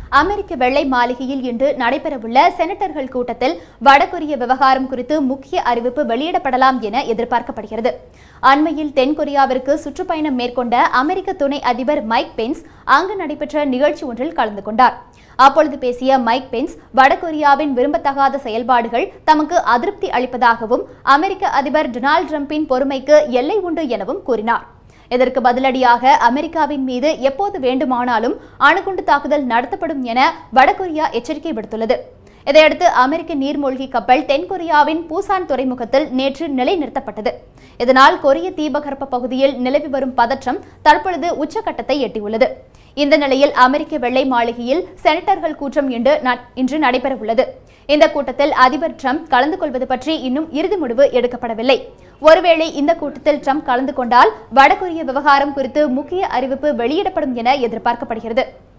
அமெரிக்க வெள்ளை மாளிகையில் இன்று நடைபெறவுள்ள செனட்டர்கள் கூட்டத்தில் வடகொரிய விவகாரம் குறித்து முக்கிய அறிவிப்பு வெளியிடப்படலாம் என எதிர்பார்க்கப்படுகிறது அண்மையில் தென்கொரியாவிற்கு சுற்றுப்பயணம் மேற்கொண்ட அமெரிக்க துணை அதிபர் மைக் பென்ஸ் அங்கு நடைபெற்ற நிகழ்ச்சி ஒன்றில் கலந்து கொண்டார் அப்பொழுது பேசிய மைக் பென்ஸ் வடகொரியாவின் விரும்பத்தகாத செயல்பாடுகள் தமக்கு அதிருப்தி அளிப்பதாகவும் அமெரிக்க அதிபர் டொனால்டு டிரம்பின் பொறுமைக்கு எல்லை உண்டு எனவும் கூறினார் இதற்கு பதிலடியாக அமெரிக்காவின் மீது எப்போது வேண்டுமானாலும் அணுகுண்டு தாக்குதல் நடத்தப்படும் என வடகொரியா எச்சரிக்கை விடுத்துள்ளது இதையடுத்து அமெரிக்க நீர்மூழ்கி கப்பல் தென்கொரியாவின் பூசான் துறைமுகத்தில் நேற்று நிலைநிறுத்தப்பட்டது இதனால் கொரிய தீபகற்ப பகுதியில் நிலவி வரும் பதற்றம் தற்பொழுது உச்சக்கட்டத்தை எட்டியுள்ளது இந்த நிலையில் அமெரிக்க வெள்ளை மாளிகையில் செனட்டர்கள் கூட்டம் இன்று ந- இன்று நடைபெறவுள்ளது இந்த கூட்டத்தில் அதிபர் ட்ரம்ப் கலந்து கொள்வது பற்றி இன்னும் இறுதி முடிவு எடுக்கப்படவில்லை ஒருவேளை இந்த கூட்டத்தில் ட்ரம்ப் கலந்து கொண்டால் வடகொரிய விவகாரம் குறித்து முக்கிய அறிவிப்பு வெளியிடப்படும் என எதிர்பார்க்கப்படுகிறது